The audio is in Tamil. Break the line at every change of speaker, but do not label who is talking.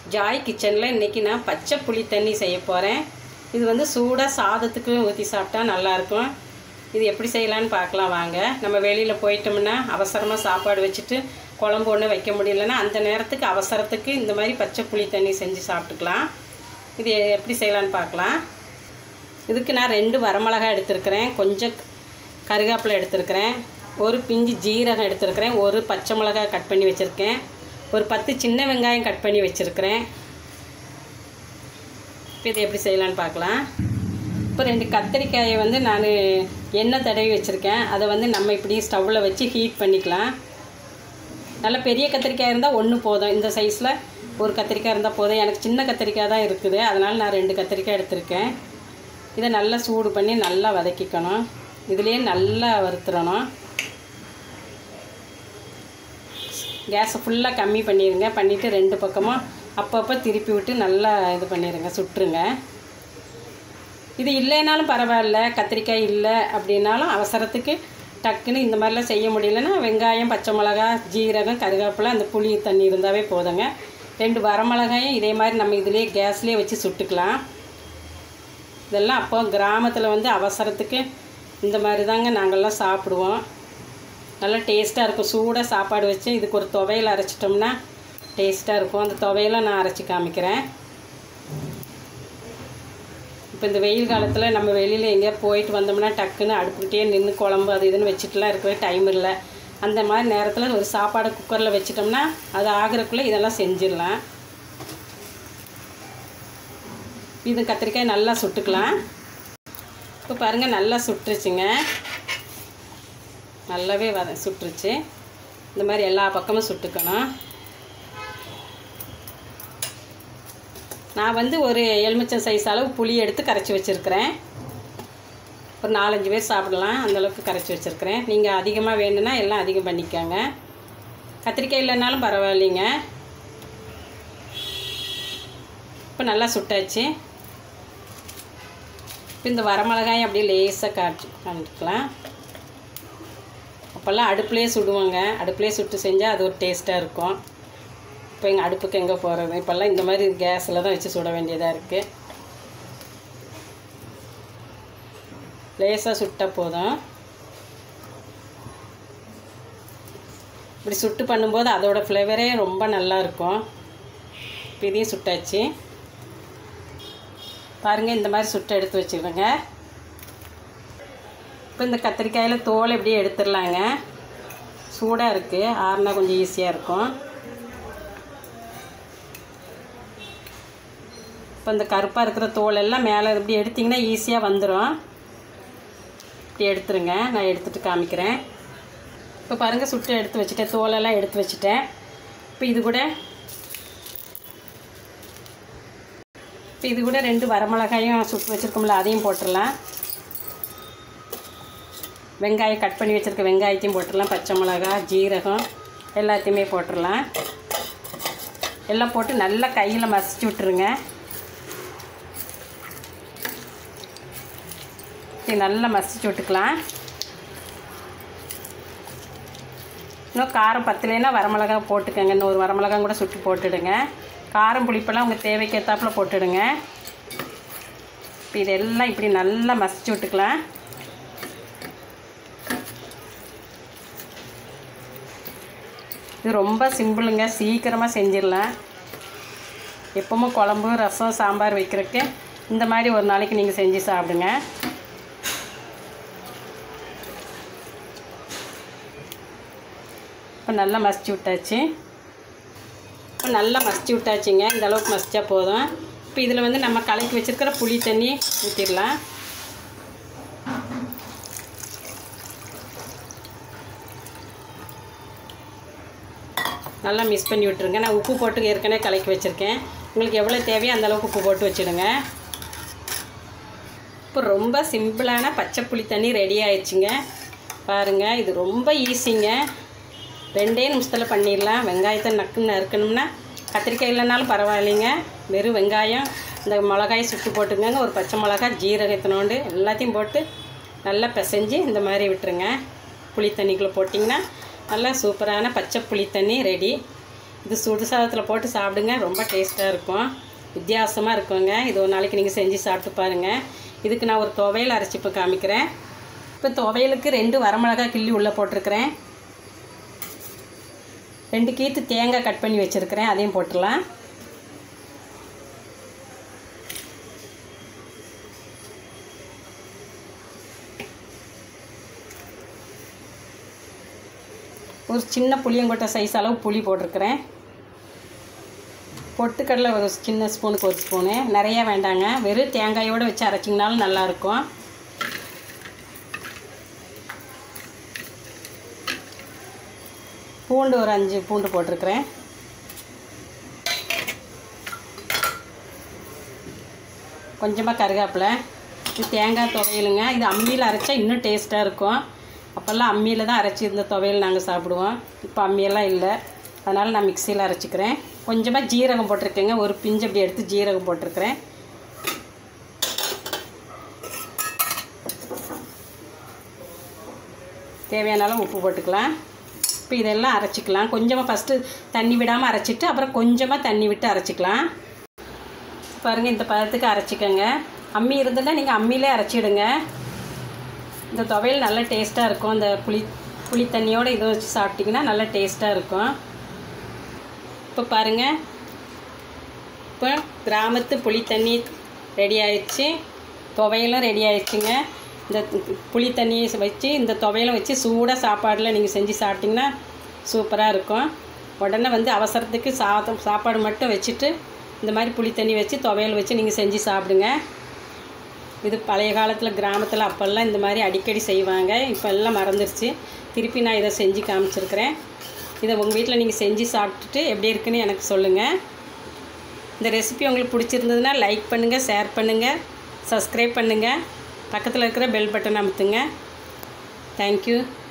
ஜாய் கிச்சனில் இன்றைக்கி நான் பச்சை புளி தண்ணி செய்ய போகிறேன் இது வந்து சூடாக சாதத்துக்கு ஊற்றி சாப்பிட்டா நல்லாயிருக்கும் இது எப்படி செய்யலான்னு பார்க்கலாம் வாங்க நம்ம வெளியில் போயிட்டோம்னா அவசரமாக சாப்பாடு வச்சுட்டு குழம்பு ஒன்று வைக்க முடியலன்னா அந்த நேரத்துக்கு அவசரத்துக்கு இந்த மாதிரி பச்சை புளி தண்ணி செஞ்சு சாப்பிட்டுக்கலாம் இது எப்படி செய்யலான்னு பார்க்கலாம் இதுக்கு நான் ரெண்டு வரமிளகாய் எடுத்திருக்கிறேன் கொஞ்சம் கருவேப்பிலை எடுத்திருக்கிறேன் ஒரு பிஞ்சு ஜீரகம் எடுத்திருக்கிறேன் ஒரு பச்சை மிளகாய் கட் பண்ணி வச்சுருக்கேன் ஒரு பத்து சின்ன வெங்காயம் கட் பண்ணி வச்சுருக்கிறேன் இப்போ இது எப்படி செய்யலான்னு பார்க்கலாம் இப்போ ரெண்டு கத்திரிக்காயை வந்து நான் எண்ணெய் தடவி வச்சுருக்கேன் அதை வந்து நம்ம இப்படி ஸ்டவ்வில் வச்சு ஹீட் பண்ணிக்கலாம் நல்ல பெரிய கத்திரிக்காய் இருந்தால் ஒன்று போதும் இந்த சைஸில் ஒரு கத்திரிக்காய் இருந்தால் போதும் எனக்கு சின்ன கத்திரிக்காய் தான் இருக்குது அதனால் நான் ரெண்டு கத்திரிக்காய் எடுத்திருக்கேன் இதை நல்லா சூடு பண்ணி நல்லா வதக்கிக்கணும் இதுலேயே நல்லா வறுத்துடணும் கேஸை ஃபுல்லாக கம்மி பண்ணிடுங்க பண்ணிவிட்டு ரெண்டு பக்கமும் அப்பப்போ திருப்பி விட்டு நல்லா இது பண்ணிடுங்க சுட்டுருங்க இது இல்லைனாலும் பரவாயில்ல கத்திரிக்காய் இல்லை அப்படின்னாலும் அவசரத்துக்கு டக்குன்னு இந்த மாதிரிலாம் செய்ய முடியலன்னா வெங்காயம் பச்சை மிளகா ஜீரகம் கருவேப்பிலை அந்த புளி தண்ணி இருந்தாவே போதுங்க ரெண்டு வரமிளகாயும் இதே மாதிரி நம்ம இதுலேயே கேஸ்லேயே வச்சு சுட்டுக்கலாம் இதெல்லாம் அப்போ கிராமத்தில் வந்து அவசரத்துக்கு இந்த மாதிரி தாங்க நாங்கள்லாம் சாப்பிடுவோம் நல்லா டேஸ்ட்டாக இருக்கும் சூடாக சாப்பாடு வச்சு இதுக்கு ஒரு துவையல் அரைச்சிட்டோம்னா டேஸ்ட்டாக இருக்கும் அந்த துவையலை நான் அரைச்சி காமிக்கிறேன் இப்போ இந்த வெயில் காலத்தில் நம்ம வெளியில் எங்கேயா போயிட்டு வந்தோம்னா டக்குன்னு அடுப்புக்கிட்டே நின்று குழம்பு அது இதுன்னு வச்சுட்டுலாம் இருக்கவே டைம் இல்லை அந்த மாதிரி நேரத்தில் ஒரு சாப்பாடை குக்கரில் வச்சிட்டோம்னா அது ஆகிறக்குள்ளே இதெல்லாம் செஞ்சிடலாம் இது கத்திரிக்காய் நல்லா சுட்டுக்கலாம் இப்போ பாருங்கள் நல்லா சுட்டுருச்சுங்க நல்லாவே வத சுட்டுருச்சு இந்த மாதிரி எல்லா பக்கமும் சுட்டுக்கணும் நான் வந்து ஒரு எலுமிச்சம் சைஸ் அளவு புளி எடுத்து கரைச்சி வச்சுருக்கிறேன் ஒரு நாலஞ்சு பேர் சாப்பிடலாம் அந்தளவுக்கு கரைச்சி வச்சுருக்கிறேன் நீங்கள் அதிகமாக வேணும்னா எல்லாம் அதிகம் பண்ணிக்கோங்க கத்திரிக்காய் இல்லைனாலும் பரவாயில்லைங்க இப்போ நல்லா சுட்டாச்சு இப்போ இந்த வரமிளகாயும் அப்படியே லேசாக காய்ச்சி காமிக்கலாம் அப்போல்லாம் அடுப்புலேயே சுடுவாங்க அடுப்புலேயே சுட்டு செஞ்சால் அது ஒரு டேஸ்ட்டாக இருக்கும் இப்போ எங்கள் அடுப்புக்கு எங்கே போகிறது இப்போல்லாம் இந்த மாதிரி கேஸில் தான் வச்சு சுட வேண்டியதாக இருக்குது லேசாக சுட்டால் போதும் இப்படி சுட்டு பண்ணும்போது அதோட ஃப்ளேவரே ரொம்ப நல்லா இருக்கும் இப்போ இதையும் சுட்டாச்சு பாருங்கள் இந்த மாதிரி சுட்டு எடுத்து வச்சுக்கோங்க இப்போ இந்த கத்திரிக்காயில் தோலை இப்படியே எடுத்துடலாங்க சூடாக இருக்குது ஆறுனா கொஞ்சம் ஈஸியாக இருக்கும் இப்போ இந்த கருப்பாக இருக்கிற தோல் எல்லாம் மேலே இப்படி எடுத்திங்கன்னா ஈஸியாக வந்துடும் இப்படி எடுத்துருங்க நான் எடுத்துகிட்டு காமிக்கிறேன் இப்போ பாருங்கள் சுட்டு எடுத்து வச்சுட்டேன் தோலெல்லாம் எடுத்து வச்சுட்டேன் இப்போ இது கூட இப்போ இது கூட ரெண்டு வரமிளகாயும் சுட்டு வச்சுருக்கோம்ல அதையும் போட்டுடலாம் வெங்காயம் கட் பண்ணி வச்சுருக்க வெங்காயத்தையும் போட்டுடலாம் பச்சை மிளகா ஜீரகம் எல்லாத்தையுமே போட்டுடலாம் எல்லாம் போட்டு நல்லா கையில் மசிச்சு விட்டுருங்க இது நல்லா மசிச்சு விட்டுக்கலாம் இன்னும் காரம் பத்தலைன்னா வரமிளகா போட்டுக்கோங்க இன்னும் ஒரு வரமிளகா கூட சுட்டு போட்டுடுங்க காரம் புளிப்பெல்லாம் உங்கள் தேவைக்கு ஏற்றாப்புல போட்டுடுங்க இப்போ இதெல்லாம் இப்படி நல்லா மசிச்சு விட்டுக்கலாம் இது ரொம்ப சிம்பிளுங்க சீக்கிரமாக செஞ்சிடலாம் எப்பவும் குழம்பு ரசம் சாம்பார் வைக்கிறதுக்கு இந்த மாதிரி ஒரு நாளைக்கு நீங்கள் செஞ்சு சாப்பிடுங்க இப்போ நல்லா மசிச்சு விட்டாச்சு இப்போ நல்லா மசிச்சு விட்டாச்சுங்க இந்த அளவுக்கு மசிச்சா போதும் இப்போ இதில் வந்து நம்ம கலக்கி வச்சுருக்கிற புளி தண்ணி ஊற்றிடலாம் நல்லா மிக்ஸ் பண்ணி விட்டுருங்க நான் உப்பு போட்டு ஏற்கனவே கலக்கி வச்சுருக்கேன் உங்களுக்கு எவ்வளோ தேவையோ அந்தளவுக்கு உப்பு போட்டு வச்சுடுங்க இப்போ ரொம்ப சிம்பிளான பச்சை புளி தண்ணி ரெடி ஆயிடுச்சுங்க பாருங்கள் இது ரொம்ப ஈஸிங்க ரெண்டே நிமிஷத்தில் பண்ணிடலாம் வெங்காயத்தை நக்குன்னு நறுக்கணும்னா கத்திரிக்காய் இல்லைனாலும் பரவாயில்லைங்க வெறும் வெங்காயம் இந்த மிளகாயை சுட்டு போட்டுக்கோங்க ஒரு பச்சை மிளகாய் ஜீரகத்தினோண்டு எல்லாத்தையும் போட்டு நல்லா பிசைஞ்சு இந்த மாதிரி விட்டுருங்க புளி தண்ணிக்குள்ளே போட்டிங்கன்னா நல்லா சூப்பரான பச்சை புளி தண்ணி ரெடி இது சுடு சாதத்தில் போட்டு சாப்பிடுங்க ரொம்ப டேஸ்ட்டாக இருக்கும் வித்தியாசமாக இருக்குங்க இது ஒரு நாளைக்கு நீங்கள் செஞ்சு சாப்பிட்டு பாருங்கள் இதுக்கு நான் ஒரு துவையல் அரைச்சி இப்போ காமிக்கிறேன் இப்போ துவையலுக்கு ரெண்டு வரமிளகாய் கிள்ளி உள்ளே போட்டிருக்கிறேன் ரெண்டு கீத்து தேங்காய் கட் பண்ணி வச்சுருக்கிறேன் அதையும் போட்டுடலாம் ஒரு சின்ன புளியங்கொட்டை சைஸ் அளவு புளி போட்டிருக்கிறேன் பொட்டுக்கடலை ஒரு சின்ன ஸ்பூனுக்கு ஒரு ஸ்பூனு நிறையா வேண்டாங்க வெறும் தேங்காயோடு வச்சு அரைச்சிங்கனாலும் நல்லாயிருக்கும் பூண்டு ஒரு அஞ்சு பூண்டு போட்டிருக்கிறேன் கொஞ்சமாக கருவேப்பிலை இது தேங்காய் துவையலுங்க இது அம்மியில் அரைச்சா இன்னும் டேஸ்ட்டாக இருக்கும் அப்போல்லாம் அம்மியில் தான் அரைச்சி இந்த துவையல் நாங்கள் சாப்பிடுவோம் இப்போ அம்மியெல்லாம் இல்லை அதனால் நான் மிக்சியில் அரைச்சிக்கிறேன் கொஞ்சமாக ஜீரகம் போட்டிருக்கேங்க ஒரு பிஞ்சு அப்படி எடுத்து ஜீரகம் போட்டிருக்கிறேன் தேவையான அளவு உப்பு போட்டுக்கலாம் இப்போ இதெல்லாம் அரைச்சிக்கலாம் கொஞ்சமாக ஃபஸ்ட்டு தண்ணி விடாமல் அரைச்சிட்டு அப்புறம் கொஞ்சமாக தண்ணி விட்டு அரைச்சிக்கலாம் பாருங்கள் இந்த பதத்துக்கு அரைச்சிக்கோங்க அம்மி இருந்ததுன்னா நீங்கள் அம்மியிலே அரைச்சிடுங்க இந்த துவையல் நல்ல டேஸ்ட்டாக இருக்கும் இந்த புளி புளி தண்ணியோடு இதை வச்சு சாப்பிட்டிங்கன்னா நல்ல டேஸ்ட்டாக இருக்கும் இப்போ பாருங்கள் இப்போ கிராமத்து புளி தண்ணி ரெடி ஆயிடுச்சு துவையலும் ரெடி ஆயிடுச்சுங்க இந்த புளி தண்ணியை வச்சு இந்த துவையலும் வச்சு சூடாக சாப்பாடில் நீங்கள் செஞ்சு சாப்பிட்டிங்கன்னா சூப்பராக இருக்கும் உடனே வந்து அவசரத்துக்கு சாதம் சாப்பாடு மட்டும் வச்சுட்டு இந்த மாதிரி புளி தண்ணி வச்சு துவையல் வச்சு நீங்கள் செஞ்சு சாப்பிடுங்க இது பழைய காலத்தில் கிராமத்தில் அப்போல்லாம் இந்த மாதிரி அடிக்கடி செய்வாங்க இப்போ எல்லாம் மறந்துருச்சு திருப்பி நான் இதை செஞ்சு காமிச்சிருக்கிறேன் இதை உங்கள் வீட்டில் நீங்கள் செஞ்சு சாப்பிட்டுட்டு எப்படி இருக்குன்னு எனக்கு சொல்லுங்கள் இந்த ரெசிபி உங்களுக்கு பிடிச்சிருந்ததுன்னா லைக் பண்ணுங்கள் ஷேர் பண்ணுங்கள் சப்ஸ்கிரைப் பண்ணுங்கள் பக்கத்தில் இருக்கிற பெல் பட்டன் அமுத்துங்க தேங்க்யூ